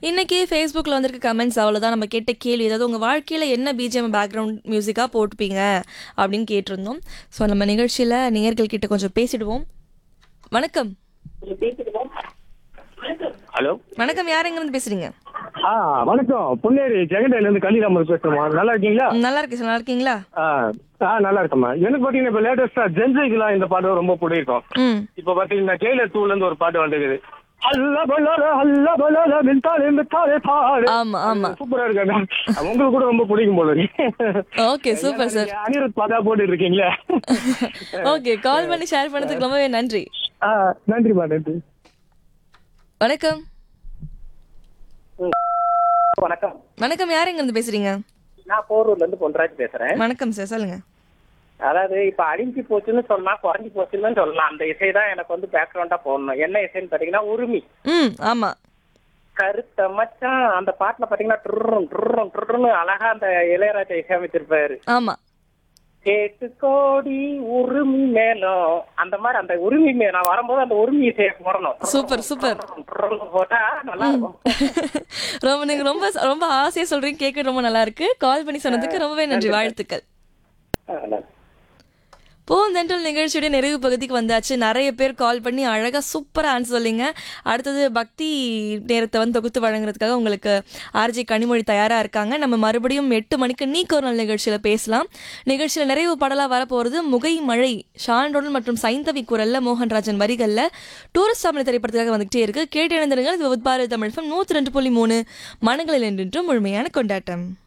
இன்னைக்கு ஃபேஸ்புக்கில் வந்திருக்க கமெண்ட்ஸ் அவ்வளோதான் நம்ம கேட்ட கேள்வி ஏதாவது உங்கள் வாழ்க்கையில் என்ன பிஜிஎம் பேக்ரவுண்ட் மியூசிக்காக போட்டுப்பீங்க அப்படின்னு கேட்டிருந்தோம் ஸோ நம்ம நிகழ்ச்சியில் நேயர்கள் கிட்ட கொஞ்சம் பேசிடுவோம் வணக்கம் ஹலோ வணக்கம் யார் எங்கேருந்து பேசுறீங்க ஆ வணக்கம் பொன்னேரி ஜெகண்டையில இருந்து கலிராமர் பேசுறோமா நல்லா இருக்கீங்களா ம், நல்லா இருக்கு சார் நல்லா இருக்கீங்களா ஆ ஆ நல்லா இருக்கம்மா எனக்கு பாத்தீங்கன்னா இப்ப லேட்டஸ்டா ஜென்சைக்குலாம் இந்த பாட்டு ரொம்ப பிடிக்கும் ம் இப்ப பாத்தீங்கன்னா கேல டூல இருந்து ஒரு பாட்டு வந்துருக்குது அல்ல பல்லால அல்ல பல்லால மின்தாலே மின்தாலே பாடு ஆமா ஆமா சூப்பரா இருக்காங்க உங்களுக்கு கூட ரொம்ப பிடிக்கும் போல இருக்கு ஓகே சூப்பர் சார் நீங்க அனிருத் பாட்டா போட்டு இருக்கீங்களே ஓகே கால் பண்ணி ஷேர் பண்ணதுக்கு ரொம்பவே நன்றி ஆ நன்றிமா நன்றி வணக்கம் வணக்கம் வணக்கம் யார் எங்கேருந்து பேசுறீங்க நான் போரூர்ல இருந்து பொன்ராஜ் பேசுறேன் வணக்கம் சார் சொல்லுங்க அதாவது இப்ப அழிஞ்சு போச்சுன்னு சொல்லலாம் குறைஞ்சு போச்சுன்னு சொல்லலாம் அந்த இசை தான் எனக்கு வந்து பேக்ரவுண்டா போடணும் என்ன இசைன்னு பாத்தீங்கன்னா உரிமை ம் ஆமாம் கருத்த மச்சான் அந்த பாட்டுல பாத்தீங்கன்னா ட்ருரும் ட்ருரும் ட்ருன்னு அழகா அந்த இளையராஜா இசையமைச்சிருப்பாரு ஆமாம் கேட்டு கோடி உரிமை மேலும் அந்த மாதிரி அந்த உரிமை மே நான் வரும்போது அந்த உரிமை இசையை போடணும் சூப்பர் சூப்பர் ட்ருன்னு போட்டா நல்லா இருக்கும் ரொம்ப நீங்க ரொம்ப ரொம்ப ஆசையா சொல்றீங்க கேட்க ரொம்ப நல்லா இருக்கு கால் பண்ணி சொன்னதுக்கு ரொம்பவே நன்றி வாழ்த்துக்கள் ஆ, நல்லா. பூந்தென்றல் நிகழ்ச்சியுடைய நிறைவு பகுதிக்கு வந்தாச்சு நிறைய பேர் கால் பண்ணி அழகா சூப்பரா ஆன்சர் சொல்லிங்க அடுத்தது பக்தி நேரத்தை வந்து தொகுத்து வழங்குறதுக்காக உங்களுக்கு ஆர்ஜி கனிமொழி தயாரா இருக்காங்க நம்ம மறுபடியும் எட்டு மணிக்கு நீக்கு ஒரு நாள் நிகழ்ச்சியில பேசலாம் நிகழ்ச்சியில நிறைவு பாடலா வரப்போறது முகை மழை ஷான்ரோடன் மற்றும் சைந்தவி குரல்ல மோகன்ராஜன் வரிகள்ல டூரிஸ்ட் தமிழ் திரைப்படத்துக்காக வந்துகிட்டே இருக்கு கேட்டு இணைந்திருங்கள் இது உத்பார தமிழ் நூத்தி ரெண்டு புள்ளி மூணு மனங்களில் என்றென்றும் முழுமையான கொண்டாட்டம்